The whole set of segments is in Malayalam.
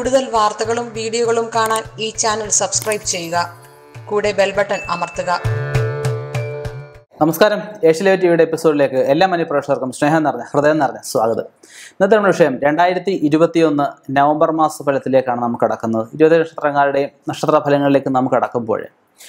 കൂടുതൽ വാർത്തകളും വീഡിയോകളും കാണാൻ ഈ ചാനൽ സബ്സ്ക്രൈബ് ചെയ്യുക കൂടെ ബെൽ ബട്ടൺ അമർത്തുക നമസ്കാരം ഏഷ്യലൈവ് ടിവിയുടെ എപ്പിസോഡിലേക്ക് എല്ലാ മനുപ്രേക്ഷകർക്കും സ്നേഹം നിറഞ്ഞ ഹൃദയം നിറഞ്ഞ സ്വാഗതം ഇന്നത്തെ നമ്മുടെ വിഷയം രണ്ടായിരത്തി ഇരുപത്തിയൊന്ന് നവംബർ മാസ ഫലത്തിലേക്കാണ് നമുക്ക് കടക്കുന്നത് ഇരുപത് നക്ഷത്രക്കാരുടെയും നക്ഷത്ര ഫലങ്ങളിലേക്ക് നമുക്ക് കടക്കുമ്പോൾ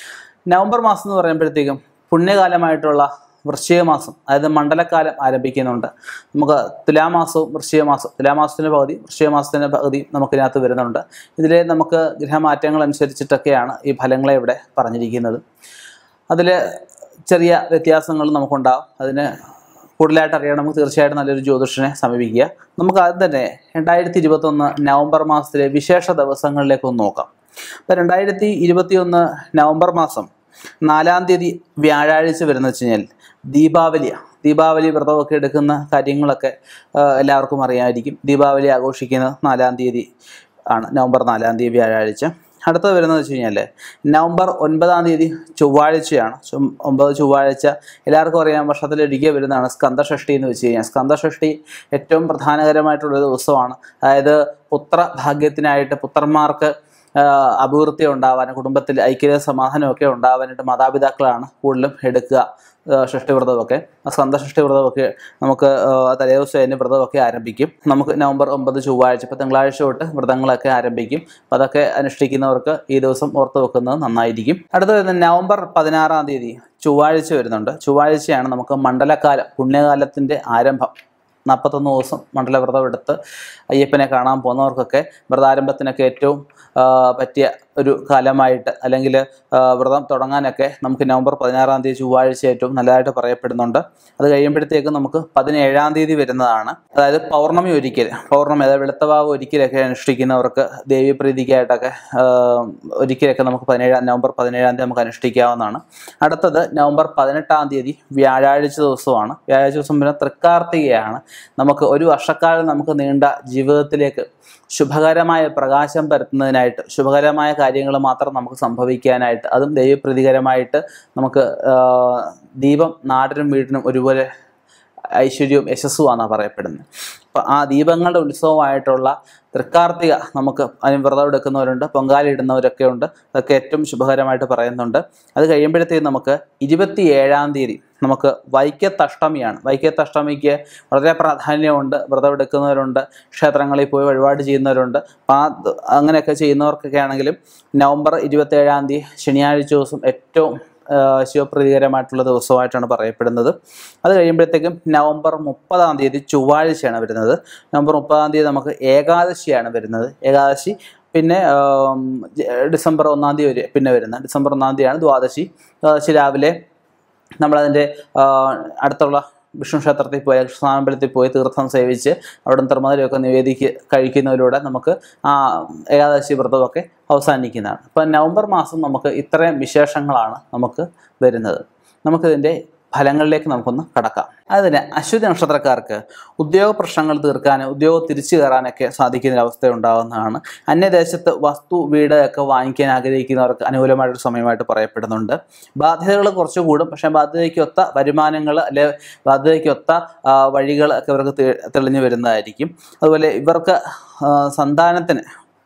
നവംബർ മാസം എന്ന് പറയുമ്പോഴത്തേക്കും പുണ്യകാലമായിട്ടുള്ള വൃശ്ചിക മാസം അതായത് മണ്ഡലക്കാലം ആരംഭിക്കുന്നുണ്ട് നമുക്ക് തുലാമാസവും വൃശ്ചിക മാസം തുലാമാസത്തിൻ്റെ പകുതി വൃശ്ചിക മാസത്തിൻ്റെ പകുതി നമുക്കിതിനകത്ത് വരുന്നുണ്ട് ഇതിൽ നമുക്ക് ഗ്രഹമാറ്റങ്ങൾ അനുസരിച്ചിട്ടൊക്കെയാണ് ഈ ഫലങ്ങളെ ഇവിടെ പറഞ്ഞിരിക്കുന്നത് അതിൽ ചെറിയ വ്യത്യാസങ്ങൾ നമുക്കുണ്ടാകും അതിന് കൂടുതലായിട്ട് അറിയണമെങ്കിൽ തീർച്ചയായിട്ടും നല്ലൊരു ജ്യോതിഷനെ സമീപിക്കുക നമുക്ക് ആദ്യം തന്നെ രണ്ടായിരത്തി ഇരുപത്തൊന്ന് നവംബർ മാസത്തിലെ വിശേഷ ദിവസങ്ങളിലേക്ക് ഒന്ന് നോക്കാം അപ്പോൾ രണ്ടായിരത്തി ഇരുപത്തിയൊന്ന് നവംബർ മാസം നാലാം തീയതി വ്യാഴാഴ്ച വരുന്ന വെച്ച് കഴിഞ്ഞാൽ ദീപാവലിയാണ് ദീപാവലി വ്രതമൊക്കെ എടുക്കുന്ന കാര്യങ്ങളൊക്കെ ആ, എല്ലാവർക്കും അറിയാമായിരിക്കും ദീപാവലി ആഘോഷിക്കുന്നത് നാലാം തീയതി ആണ് നവംബർ നാലാം തീയതി വ്യാഴാഴ്ച അടുത്തത് വരുന്നത് വെച്ച് കഴിഞ്ഞാൽ നവംബർ ഒൻപതാം തീയതി ചൊവ്വാഴ്ചയാണ് ചൊം- ഒമ്പത് ചൊവ്വാഴ്ച എല്ലാവർക്കും അറിയാം വർഷത്തിലൊരിക്കൽ വരുന്നതാണ് സ്കന്ദഷഷ്ടി എന്ന് വെച്ച് കഴിഞ്ഞാൽ സ്കന്ദഷഷ്ടി ഏറ്റവും പ്രധാനകരമായിട്ടുള്ള ദിവസമാണ് അതായത് പുത്ര ഭാഗ്യത്തിനായിട്ട് പുത്രന്മാർക്ക് ആ, അഭിവൃദ്ധി ഉണ്ടാവാൻ കുടുംബത്തിൽ ഐക്യത സമാധാനമൊക്കെ ഉണ്ടാവാനായിട്ട് മാതാപിതാക്കളാണ് കൂടുതലും എടുക്കുക ആ, ഷഷ്ടിവ്രതമൊക്കെ ആ സ്കന്ദഷഷ്ടി വ്രതമൊക്കെ നമുക്ക് ആ, തലേദിവസം അതിന് വ്രതമൊക്കെ ആരംഭിക്കും നമുക്ക് നവംബർ ഒമ്പത് ചൊവ്വാഴ്ച ഇപ്പോൾ തിങ്കളാഴ്ച തൊട്ട് വ്രതങ്ങളൊക്കെ ആരംഭിക്കും അപ്പം അതൊക്കെ അനുഷ്ഠിക്കുന്നവർക്ക് ഈ ദിവസം ഓർത്ത് വെക്കുന്നത് നന്നായിരിക്കും അടുത്ത വരുന്നത് നവംബർ പതിനാറാം തീയതി ചൊവ്വാഴ്ച വരുന്നുണ്ട് ചൊവ്വാഴ്ചയാണ് നമുക്ക് മണ്ഡലക്കാലം പുണ്യകാലത്തിൻ്റെ ആരംഭം നാൽപ്പത്തൊന്ന് ദിവസം മണ്ഡലവ്രതം എടുത്ത് അയ്യപ്പനെ കാണാൻ പോകുന്നവർക്കൊക്കെ വ്രതാരംഭത്തിനൊക്കെ ഏറ്റവും ആ, പറ്റിയ ഒരു കാലമായിട്ട് അല്ലെങ്കിൽ ആ, വ്രതം തുടങ്ങാനൊക്കെ നമുക്ക് നവംബർ പതിനാറാം തീയതി ചൊവ്വാഴ്ച ഏറ്റവും നല്ലതായിട്ട് പറയപ്പെടുന്നുണ്ട് അത് കഴിയുമ്പോഴത്തേക്കും നമുക്ക് പതിനേഴാം തീയതി വരുന്നതാണ് അതായത് പൗർണമി ഒരിക്കൽ പൗർണമി അതായത് വെളുത്തവാവ് ഒരിക്കലൊക്കെ അനുഷ്ഠിക്കുന്നവർക്ക് ദേവീപ്രീതിക്കായിട്ടൊക്കെ ആ, ഒരിക്കലൊക്കെ നമുക്ക് പതിനേഴാം നവംബർ പതിനേഴാം തീയതി നമുക്ക് അനുഷ്ഠിക്കാവുന്നതാണ് അടുത്തത് നവംബർ പതിനെട്ടാം തീയതി വ്യാഴാഴ്ച ദിവസമാണ് വ്യാഴാഴ്ച ദിവസം പിന്നെ തൃക്കാർത്തികയാണ് നമുക്ക് ഒരു വർഷക്കാലം നമുക്ക് നീണ്ട ജീവിതത്തിലേക്ക് ശുഭകരമായ പ്രകാശം പരത്തുന്നതിനായിട്ട് ശുഭകരമായ കാര്യങ്ങൾ മാത്രം നമുക്ക് സംഭവിക്കാനായിട്ട് അതും ദൈവപ്രീതികരമായിട്ട് നമുക്ക് ആ, ദീപം നാടിനും വീടിനും ഒരുപോലെ ഐശ്വര്യവും യശസ്സുമാണെന്നാണ് പറയപ്പെടുന്നത് അപ്പം ആ ദീപങ്ങളുടെ ഉത്സവമായിട്ടുള്ള തൃക്കാർത്തിക നമുക്ക് അതിന് വ്രതം എടുക്കുന്നവരുണ്ട് പൊങ്കാല ഇടുന്നവരൊക്കെ ഉണ്ട് അതൊക്കെ ഏറ്റവും ശുഭകരമായിട്ട് പറയുന്നുണ്ട് അത് കഴിയുമ്പോഴത്തേക്കും നമുക്ക് ഇരുപത്തി ഏഴാം തീയതി നമുക്ക് വൈക്കത്തഷ്ടമിയാണ് വൈക്കത്തഷ്ടമിക്ക് വളരെ പ്രാധാന്യമുണ്ട് വ്രതം എടുക്കുന്നവരുണ്ട് ക്ഷേത്രങ്ങളിൽ പോയി വഴിപാട് ചെയ്യുന്നവരുണ്ട് അപ്പം ആ ദ- അങ്ങനെയൊക്കെ ചെയ്യുന്നവർക്കൊക്കെ ആണെങ്കിലും നവംബർ ഇരുപത്തി ഏഴാം തീയതി ശനിയാഴ്ച ദിവസം ഏറ്റവും ആ, ശിവപ്രീതികരമായിട്ടുള്ള ദിവസമായിട്ടാണ് പറയപ്പെടുന്നത് അത് കഴിയുമ്പോഴത്തേക്കും നവംബർ മുപ്പതാം തീയതി ചൊവ്വാഴ്ചയാണ് വരുന്നത് നവംബർ മുപ്പതാം തീയതി നമുക്ക് ഏകാദശിയാണ് വരുന്നത് ഏകാദശി പിന്നെ ആം, ജ- ഡിസംബർ ഒന്നാം തീയതി വരെ പിന്നെ വരുന്നത് ഡിസംബർ ഒന്നാം തീയതിയാണ് ദ്വാദശി ദ്വാദശി രാവിലെ നമ്മളതിൻ്റെ ആ, അടുത്തുള്ള വിഷ്ണു ക്ഷേത്രത്തിൽ പോയി കൃഷ്ണാമ്പലത്തിൽ പോയി തീർത്ഥം സേവിച്ച് അവിടെ നിർമ്മതരമൊക്കെ നിവേദിക്ക് കഴിക്കുന്നതിലൂടെ നമുക്ക് ആ ഏകാദശി വ്രതമൊക്കെ അവസാനിക്കുന്നതാണ് അപ്പം നവംബർ മാസം നമുക്ക് ഇത്രയും വിശേഷങ്ങളാണ് നമുക്ക് വരുന്നത് നമുക്കിതിൻ്റെ ഫലങ്ങളിലേക്ക് നമുക്കൊന്ന് കടക്കാം അതിന് അശ്വതി നക്ഷത്രക്കാർക്ക് ഉദ്യോഗ പ്രശ്നങ്ങൾ തീർക്കാൻ ഉദ്യോഗം തിരിച്ചു കയറാനൊക്കെ സാധിക്കുന്ന അവസ്ഥ ഉണ്ടാകുന്നതാണ് അന്യദേശത്ത് വസ്തു വീട് ഒക്കെ വാങ്ങിക്കാൻ ആഗ്രഹിക്കുന്നവർക്ക് അനുകൂലമായിട്ടൊരു സമയമായിട്ട് പറയപ്പെടുന്നുണ്ട് ബാധ്യതകൾ കുറച്ച് കൂടും പക്ഷേ ബാധ്യതയ്ക്കൊത്ത വരുമാനങ്ങൾ അല്ലെ ബാധ്യതയ്ക്കൊത്ത ആ, വഴികൾ ഒക്കെ ഇവർക്ക് തെ- തെളിഞ്ഞു വരുന്നതായിരിക്കും അതുപോലെ ഇവർക്ക് ആ, സന്താനത്തിന്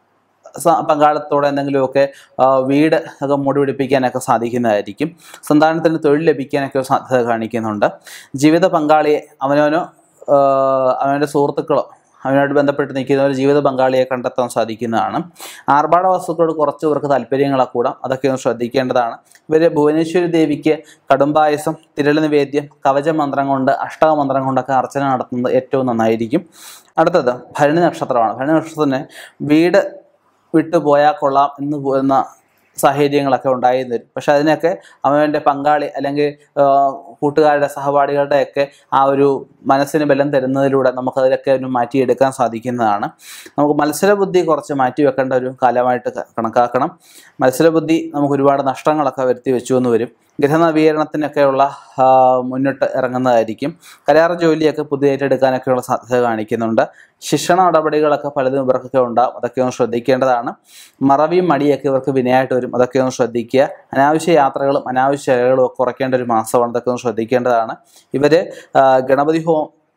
സ- പങ്കാളത്തോടെ എന്തെങ്കിലുമൊക്കെ ആ, വീട് ഒക്കെ മൂടി പിടിപ്പിക്കാനൊക്കെ സാധിക്കുന്നതായിരിക്കും സന്താനത്തിന് തൊഴിൽ ലഭിക്കാനൊക്കെ സാധ്യത കാണിക്കുന്നുണ്ട് ജീവിത പങ്കാളിയെ അവനവനോ ആ, അവനവൻ്റെ സുഹൃത്തുക്കളോ അവനോട് ബന്ധപ്പെട്ട് നിൽക്കുന്ന ഒരു ജീവിത പങ്കാളിയെ കണ്ടെത്താൻ സാധിക്കുന്നതാണ് ആർഭാട വസ്തുക്കളോട് കുറച്ച് ഇവർക്ക് താല്പര്യങ്ങളൊക്കെ കൂടാം അതൊക്കെ ഒന്ന് ശ്രദ്ധിക്കേണ്ടതാണ് ഇവർ ഭുവനേശ്വരി ദേവിക്ക് കടുംപായസം തിരള നിവേദ്യം കവചമന്ത്രം കൊണ്ട് അഷ്ടകമന്ത്രം കൊണ്ടൊക്കെ അർച്ചന നടത്തുന്നത് ഏറ്റവും നന്നായിരിക്കും അടുത്തത് ഭരണി നക്ഷത്രമാണ് ഭരണി നക്ഷത്രത്തിന് വീട് വിട്ടു പോയാൽ കൊള്ളാം എന്ന് പോകുന്ന സാഹചര്യങ്ങളൊക്കെ ഉണ്ടായിരുന്നു വരും പക്ഷെ അതിനൊക്കെ അവൻ്റെ പങ്കാളി അല്ലെങ്കിൽ ആ, കൂട്ടുകാരുടെ സഹപാഠികളുടെയൊക്കെ ആ ഒരു മനസ്സിന് ബലം തരുന്നതിലൂടെ നമുക്കതിലൊക്കെ ഒന്ന് മാറ്റിയെടുക്കാൻ സാധിക്കുന്നതാണ് നമുക്ക് മത്സരബുദ്ധി കുറച്ച് മാറ്റി വെക്കേണ്ട ഒരു കാലമായിട്ട് ക- കണക്കാക്കണം മത്സരബുദ്ധി നമുക്ക് ഒരുപാട് നഷ്ടങ്ങളൊക്കെ വരുത്തി വെച്ചു എന്ന് വരും ഗൃഹനവീകരണത്തിനൊക്കെയുള്ള ആ, മുന്നിട്ട് ഇറങ്ങുന്നതായിരിക്കും കരാർ ജോലിയൊക്കെ പുതിയ ഏറ്റെടുക്കാനൊക്കെയുള്ള സാധ്യത കാണിക്കുന്നുണ്ട് ശിക്ഷണ നടപടികളൊക്കെ പലതും ഇവർക്കൊക്കെ ഉണ്ടാവും അതൊക്കെ ഒന്ന് ശ്രദ്ധിക്കേണ്ടതാണ് മറവിയും മടിയൊക്കെ ഇവർക്ക് വിനയായിട്ട് വരും അതൊക്കെ ഒന്ന് ശ്രദ്ധിക്കുക അനാവശ്യ യാത്രകളും അനാവശ്യ ചെലവുകളും ഒക്കെ കുറയ്ക്കേണ്ട ഒരു മാസമാണ് അതൊക്കെ ഒന്ന് ശ്രദ്ധിക്കേണ്ടതാണ് ഇവർ ഗണപതി ഹോം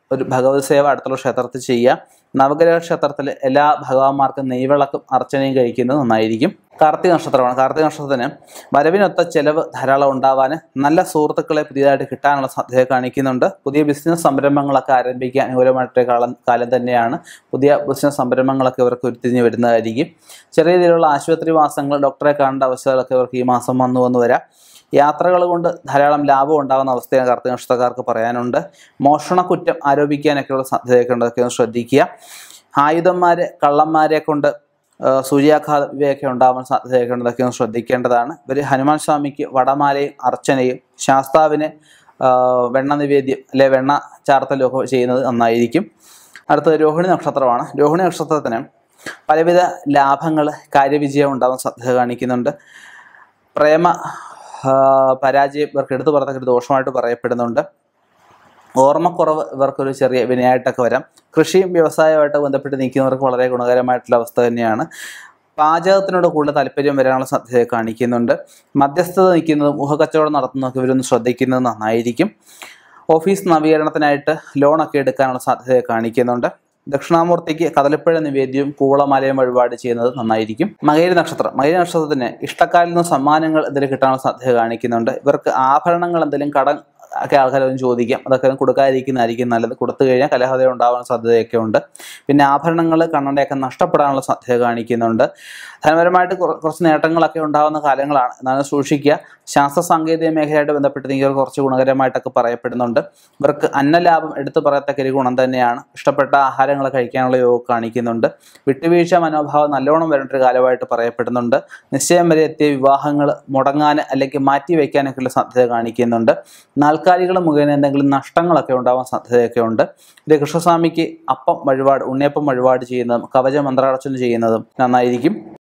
ഒരു ഭഗവത് സേവ അടുത്തുള്ള ക്ഷേത്രത്തിൽ ചെയ്യുക നവഗ്രഹ ക്ഷേത്രത്തിൽ എല്ലാ ഭഗവാന്മാർക്കും നെയ്വിളക്കും അർച്ചനയും കഴിക്കുന്നത് നന്നായിരിക്കും കാർത്തിക നക്ഷത്രമാണ് കാർത്തിക നക്ഷത്രത്തിന് വരവിനൊത്ത ചെലവ് ധാരാളം ഉണ്ടാവാൻ നല്ല സുഹൃത്തുക്കളെ പുതിയതായിട്ട് കിട്ടാനുള്ള സാധ്യത കാണിക്കുന്നുണ്ട് പുതിയ ബിസിനസ് സംരംഭങ്ങളൊക്കെ ആരംഭിക്കാൻ അനുകൂലമായിട്ടൊരു കാലം കാലം തന്നെയാണ് പുതിയ ബിസിനസ് സംരംഭങ്ങളൊക്കെ ഇവർക്ക് ഉരുത്തിരിഞ്ഞ് വരുന്നതായിരിക്കും ചെറിയ രീതിയിലുള്ള ആശുപത്രി വാസങ്ങൾ ഡോക്ടറെ കാണേണ്ട അവസ്ഥകളൊക്കെ ഇവർക്ക് ഈ മാസം വന്നു വന്നു വരാം യാത്രകൾ കൊണ്ട് ധാരാളം ലാഭം ഉണ്ടാകുന്ന അവസ്ഥയാണ് കാർത്തിക നക്ഷത്രക്കാർക്ക് പറയാനുണ്ട് മോഷണക്കുറ്റം ആരോപിക്കാനൊക്കെയുള്ള സാധ്യതയൊക്കെ ഉണ്ട് അതൊക്കെ ഒന്ന് ശ്രദ്ധിക്കുക ആയുധന്മാരെ കള്ളന്മാരെ കൊണ്ട് ആ, സൂര്യാഘാതം ഇവയൊക്കെ ഉണ്ടാവാൻ സാധ്യതയൊക്കെ ഉണ്ട് അതൊക്കെ ഒന്ന് ശ്രദ്ധിക്കേണ്ടതാണ് ഇവർ ഹനുമാൻ സ്വാമിക്ക് വടമാലയും അർച്ചനയും ശാസ്താവിന് ആ, വെണ്ണ നിവേദ്യം അല്ലെ വെണ്ണ ചാർത്തലും ഒക്കെ ചെയ്യുന്നത് നന്നായിരിക്കും അടുത്തത് രോഹിണി നക്ഷത്രമാണ് രോഹിണി നക്ഷത്രത്തിന് പലവിധ ലാഭങ്ങൾ കാര്യവിജയം ഉണ്ടാവാൻ സാധ്യത കാണിക്കുന്നുണ്ട് പ്രേമ ആ, പരാജയം ഇവർക്ക് എടുത്തു പറഞ്ഞ ഒരു ദോഷമായിട്ട് പറയപ്പെടുന്നുണ്ട് ഓർമ്മക്കുറവ് ഇവർക്കൊരു ചെറിയ വിനയായിട്ടൊക്കെ വരാം കൃഷിയും വ്യവസായവുമായിട്ട് ബന്ധപ്പെട്ട് നിൽക്കുന്നവർക്ക് വളരെ ഗുണകരമായിട്ടുള്ള അവസ്ഥ തന്നെയാണ് പാചകത്തിനോട് കൂടുതൽ താല്പര്യം വരാനുള്ള സാധ്യത കാണിക്കുന്നുണ്ട് മധ്യസ്ഥത നിൽക്കുന്നതും ഊഹക്കച്ചവടം നടത്തുന്നതൊക്കെ ഇവരൊന്ന് ശ്രദ്ധിക്കുന്നത് നന്നായിരിക്കും ഓഫീസ് നവീകരണത്തിനായിട്ട് ലോണൊക്കെ എടുക്കാനുള്ള സാധ്യത കാണിക്കുന്നുണ്ട് ദക്ഷിണാമൂർത്തിക്ക് കദളിപ്പഴ നിവേദ്യവും കൂളമലയും വഴിപാട് ചെയ്യുന്നത് നന്നായിരിക്കും മകേരി നക്ഷത്രം മകേരി നക്ഷത്രത്തിന് ഇഷ്ടക്കാരിൽ നിന്ന് സമ്മാനങ്ങൾ എന്തെങ്കിലും കിട്ടാനുള്ള സാധ്യത കാണിക്കുന്നുണ്ട് ഇവർക്ക് ആഭരണങ്ങൾ എന്തെങ്കിലും കടം ഒക്കെ ആൾക്കാരൊന്നും ചോദിക്കാം അതൊക്കെ കൊടുക്കാതിരിക്കുന്നതായിരിക്കും നല്ലത് കൊടുത്തു കഴിഞ്ഞാൽ കലഹത ഉണ്ടാവാൻ സാധ്യതയൊക്കെ ഉണ്ട് പിന്നെ ആഭരണങ്ങൾ കണ്ണടയൊക്കെ നഷ്ടപ്പെടാനുള്ള സാധ്യത കാണിക്കുന്നുണ്ട് ധനപരമായിട്ട് കുറ- കുറച്ച് നേട്ടങ്ങളൊക്കെ ഉണ്ടാകുന്ന കാലങ്ങളാണ് എന്നാലും സൂക്ഷിക്കുക ശാസ്ത്ര സാങ്കേതിക മേഖലയായിട്ട് ബന്ധപ്പെട്ട് നിങ്ങൾ കുറച്ച് ഗുണകരമായിട്ടൊക്കെ പറയപ്പെടുന്നുണ്ട് ഇവർക്ക് അന്നലാഭം എടുത്തു പറയത്തക്ക ഒരു ഗുണം തന്നെയാണ് ഇഷ്ടപ്പെട്ട ആഹാരങ്ങൾ കഴിക്കാനുള്ള യോഗ കാണിക്കുന്നുണ്ട് വിട്ടുവീഴ്ച മനോഭാവം നല്ലോണം വരേണ്ട ഒരു കാലമായിട്ട് പറയപ്പെടുന്നുണ്ട് നിശ്ചയം വരെ എത്തിയ വിവാഹങ്ങൾ മുടങ്ങാൻ അല്ലെങ്കിൽ മാറ്റി വയ്ക്കാനൊക്കെയുള്ള സാധ്യത കാണിക്കുന്നുണ്ട് നാൽക്കാലികൾ മുഖേന എന്തെങ്കിലും നഷ്ടങ്ങളൊക്കെ ഉണ്ടാവാൻ സാധ്യതയൊക്കെ ഉണ്ട് ഇത് കൃഷ്ണസ്വാമിക്ക് അപ്പം വഴിപാട് ഉണ്ണിയപ്പം വഴിപാട് ചെയ്യുന്നതും കവച മന്ത്രാർച്ചന ചെയ്യുന്നതും നന്നായിരിക്കും